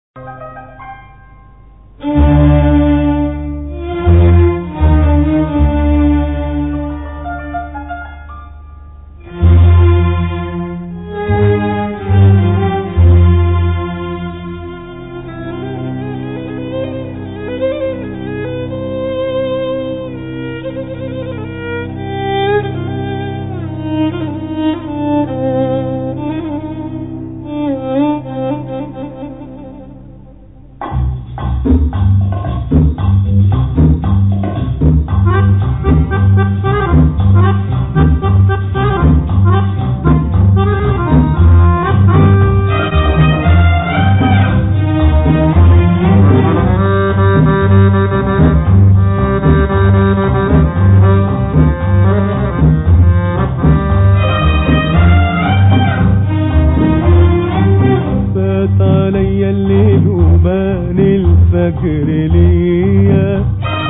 فات عليا الليل وبان الفجر ليا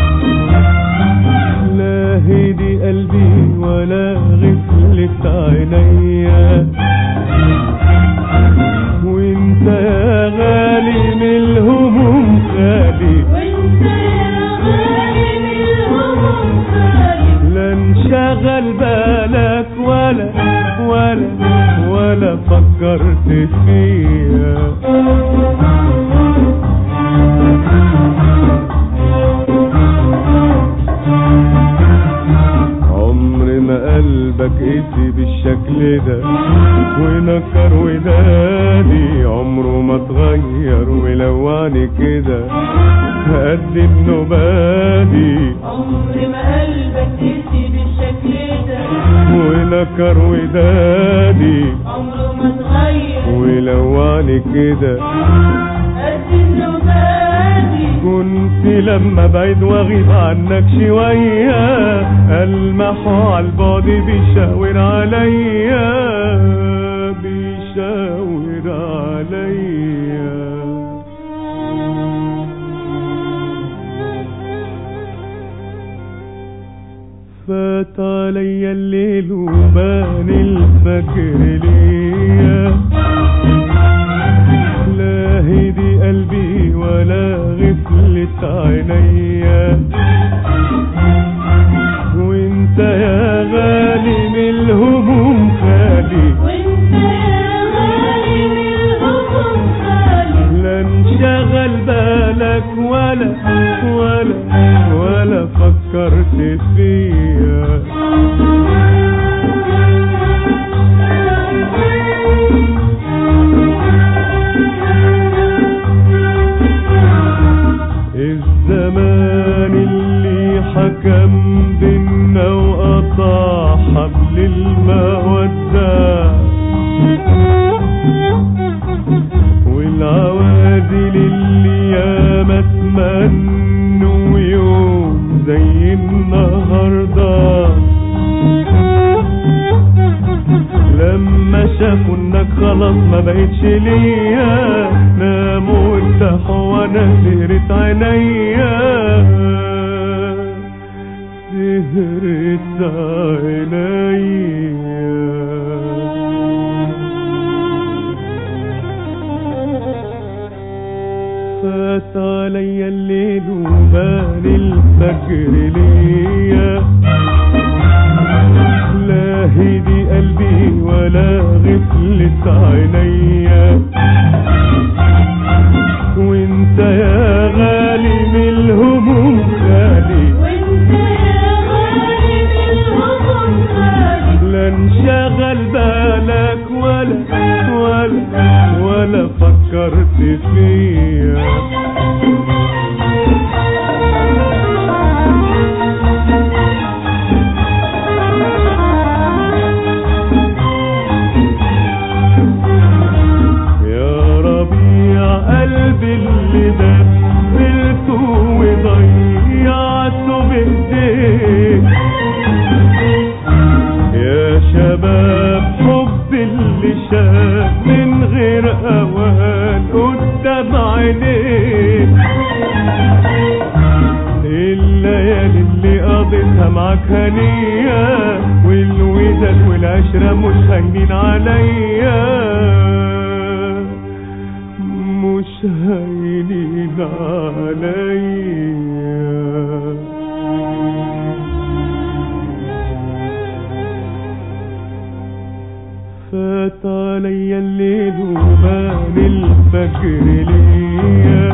لا هدي قلبي ولا غفلت عينيا وانت يا غالي من الهموم خالي وانت يا غالي من الهموم خالي لا انشغل بالك ولا ولا ولا فكرت فيا عمر ما قلبك قسي بالشكل ده ونكر ودادي عمره ما اتغير ولوعني كده قد النبادي عمر ما قلبك قسي بالشكل ده ونكر ودادي عمره ما اتغير ولوعني كده قد النبادي كنت لما بعيد واغيب عنك شوية المح على البعد بيشاور عليا بيشاور عليا فات عليا الليل وبان الفجر ليا لا هدي قلبي ولا غفلت عينيا وانت يا غالي من الهموم خالي وانت يا غالي من الهموم خالي لا انشغل بالك ولا ولا ولا فكرت فيا الزمان اللي حكم بينا وقطع حبل المودة والعوادل اللي ياما اتمنوا يوم زي النهارده لما شافوا انك خلاص ما بقتش ليا ناموا وارتاحوا وانا سهرت عينيا سهرت عينيا فات عليا الليل وبان الفجر ليا لا هدي قلبي ولا غفلت عينيا وانت يا غالي من الهموم خالي وانت يا غالي من الهموم خالي لا انشغل بالك ولا ولا ولا فكرت فيا يا ربيع قلبي اللي دبلته وضيعته بايديك يا شباب حب اللي شاف من غير اوان قدام عينيك الليالي اللي قضيتها معاك هنية والوداد والعشرة مش هاينين عليا مش هينين عليا فات علي الليل وبان الفجر ليا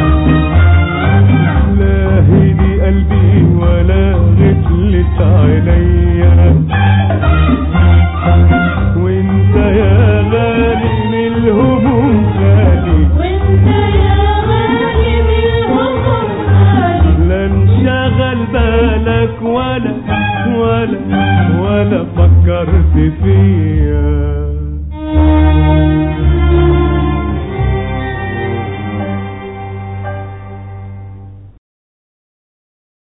لا هدي قلبي ولا غفلت عينيا وانت يا غالي من الهموم غالي وانت يا غالي بالهموم غالي لا انشغل بالك ولا ولا ولا فكرت فيا